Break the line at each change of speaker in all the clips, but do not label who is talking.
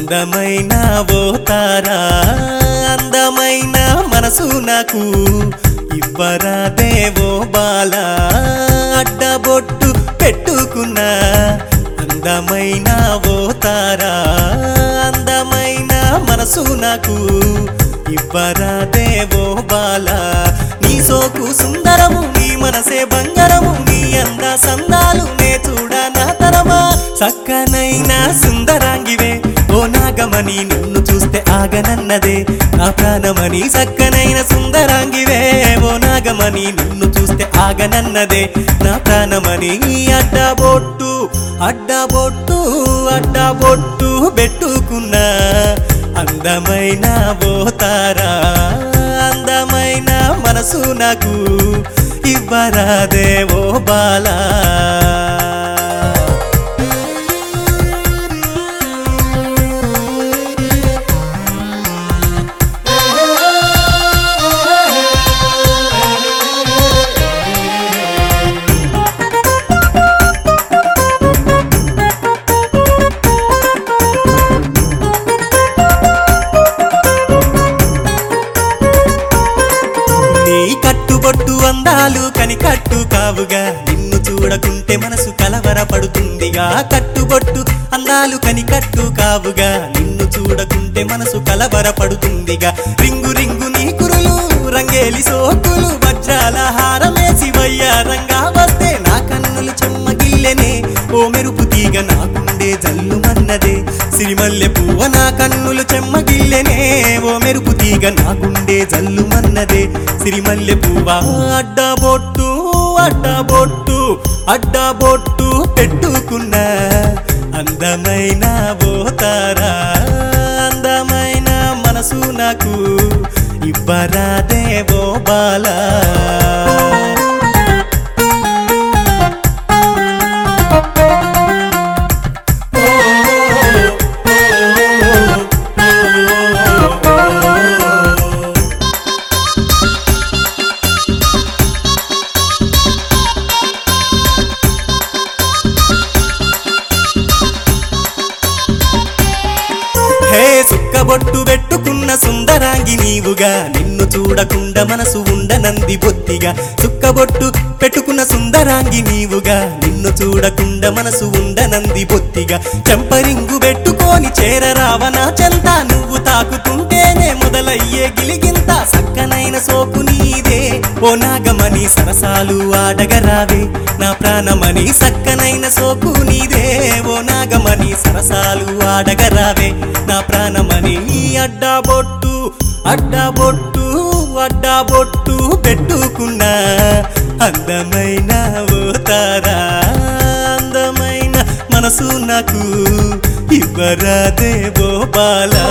అందమైన ఓ తారా అందమైన మనసు నాకు ఇవ్వరా దేవో బాల అడ్డబొట్టు పెట్టుకున్నా అందమైన ఓ తారా అందమైన మనసు నాకు ఇవ్వరా దేవో బాల నీ సోకు సుందరము నీ మనసే బంగారము నీ అంద సందాలు నే చూడ నా తరమా చక్కనైన సుందరాంగివే ఓ నాగమణి నిన్ను చూస్తే ఆగనన్నదే నా ప్రాణమని చక్కనైన సుందరాంగివే ఓ నాగమణి నిన్ను చూస్తే ఆగనన్నదే నా ప్రాణమని అడ్డబొట్టు అడ్డబొట్టు అడ్డబొట్టు పెట్టుకున్నా అందమైన ఓ తారా అందమైన మనసు నాకు ఇవ్వరాదే ఓ బాలా నీ కట్టుబొట్టు అందాలు కనికట్టు కావుగా నిన్ను చూడకుంటే మనసు కలవరపడుతుందిగా కట్టుబొట్టు అందాలు కనికట్టు కావుగా నిన్ను చూడకుంటే మనసు కలవరపడుతుందిగా రింగు రింగు నీ కురులు రంగేలి సోకులు వజ్రాల హారమేసి వయ్యారంగా వస్తే నా కన్నులు చెమ్మగిల్లెనే ఓ మెరుపు తీగ నాకుండే జల్లుమన్నదే సిరిమల్లె పువ్వ నా కన్నులు చెమ్మగిల్లెనే ఓ మెరుపు తీగ నాకుండే జల్లుమన్నదే సిరిమల్లె పువ్వ అడ్డబొట్టు అడ్డబొట్టు అడ్డబొట్టు పెట్టుకున్న అందమైన ఓ తారా అందమైన మనసు నాకు ఇవ్వరాదే ఓ బాలా హే సుక్కబొట్టు పెట్టుకున్న సుందరాంగి నీవుగా నిన్ను చూడకుండా మనసు ఉండనంది బొత్తిగా సుక్కబొట్టు పెట్టుకున్న సుందరాంగి నీవుగా నిన్ను చూడకుండా మనసు ఉండనంది బొత్తిగా చెంపరింగు పెట్టుకొని చేరరావనా చెంత నువ్వు తాకుతుంటేనే మొదలయ్యే గిలిగింత సక్కనైన సోకు నీదే ఓ నాగమణి సరసాలు ఆడగరావే నా ప్రాణమని సక్కనైన సోకు నీదే ఓ నాగమణి సరసాలు ఆడగరావే నా ప్రాణమని నీ అడ్డబొట్టు అడ్డబొట్టు అడ్డబొట్టు పెట్టుకున్నా అందమైన ఓ తారా అందమైన మనసు నాకు ఇవ్వరాదే ఓ బాలా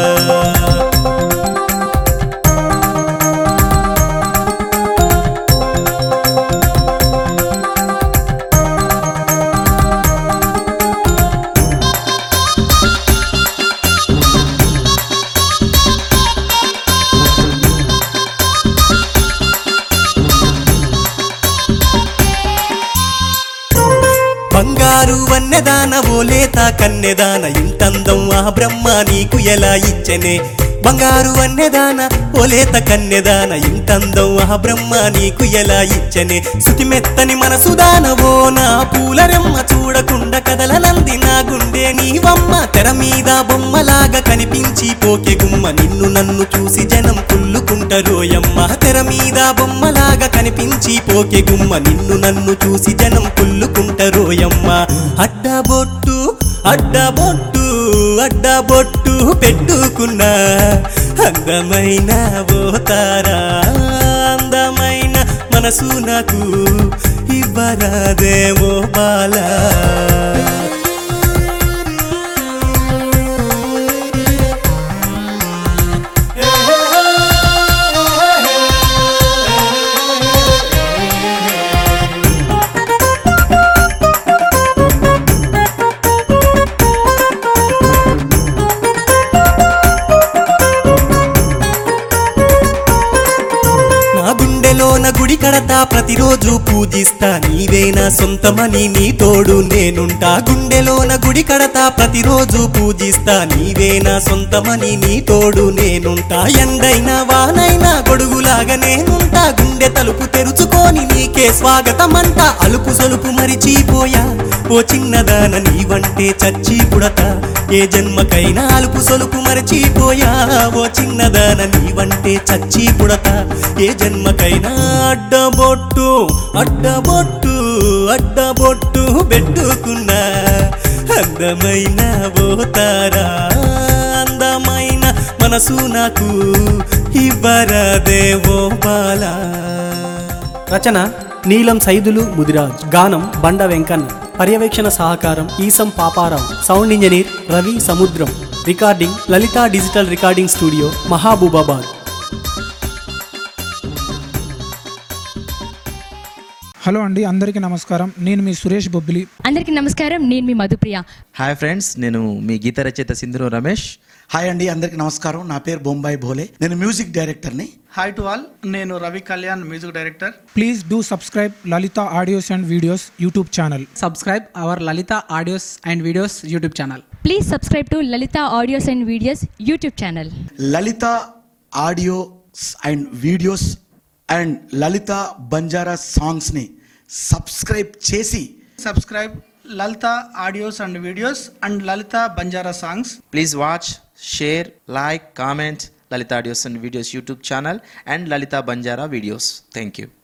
బంగారు వన్నెదాన ఓలేత కన్నెదాన ఇంతందం ఆ బ్రహ్మ నీకు ఎలా ఇచ్చనే బంగారు వన్నెదాన ఓలేత కన్నెదాన ఇంతందం ఆ బ్రహ్మ నీకు ఎలా ఇచ్చనే శుతిమెత్తని మనసుదానవో నా పూలరెమ్మ చూడకుండా కదలనంది నా గుండె నీవమ్మ తెర మీద బొమ్మలాగా కనిపించి పోకే గుమ్మ నిన్ను నన్ను చూసి జనం కుళ్ళుకుంటారోయమ్మ తెర మీద బొమ్మలాగా కనిపించి పోకే గుమ్మ నిన్ను నన్ను చూసి జనం కుళ్ళుకుంటారోయమ్మ అడ్డబొట్టు అడ్డబొట్టు అడ్డబొట్టు పెట్టుకున్న అందమైన ఓ తారా అందమైన మనసు నాకు ఇవ్వరాదేమో బాలా నా గుండెలోన గుడి గుడి కడతా ప్రతిరోజు పూజిస్తా నీవేనా సొంతమని నీ తోడు నేనుంటా గుండెలోన గుడి కడతా ప్రతిరోజు పూజిస్తా నీవేనా సొంతమని నీ తోడు నేనుంటా ఎండైనా వానైనా గొడుగులాగా నేనుంటా గుండె తలుపు తెరుచుకొని నీకే స్వాగతమంట అలుపు సొలుపు మరిచిపోయా ఓ చిన్నదాన నీవంటే చచ్చి పుడతా ఏ జన్మకైనా అలుపు సొలుపు మరచిపోయా ఓ చిన్నదాన నీవంటే చచ్చి పుడతా ఏ జన్మకైనా అడ్డబొట్టు అడ్డబొట్టు అడ్డబొట్టు పెట్టుకున్నా అందమైన పోతారా అందమైన మనసు నాకు ఇవ్వరదేవో బాలా
రచన నీలం సైదులు ముదిరాజ్ గానం బండ వెంకన్న పర్యవేక్షణ సహకారం Eesam Paparao sound engineer Ravi Samudram recording Lalita digital recording studio Mahabubabad
hello అండి అందరికీ నమస్కారం నేను మీ సురేష్ బొబ్బిలి
అందరికీ నమస్కారం నేను మీ మధుప్రియ
హాయ్ ఫ్రెండ్స్ నేను మీ గీత రచయిత సింధురు రమేష్
హాయ్ అండి అందరికి నమస్కారం నా పేరు బొంబాయి భోలే నేను మ్యూజిక్ డైరెక్టర్ని
హాయ్ టు ఆల్ నేను Ravi Kalyan music director
please do subscribe Lalita audios and videos YouTube channel
subscribe our Lalita Audios and Videos YouTube channel.
Please subscribe to Lalita audios and videos YouTube channel
Lalita audios and videos and Lalita Banjara సాంగ్స్ని subscribe చేసి
subscribe Lalita audios and videos and Lalita Banjara songs
please watch share like comment Lalita audios and videos YouTube channel and Lalita Banjara videos thank you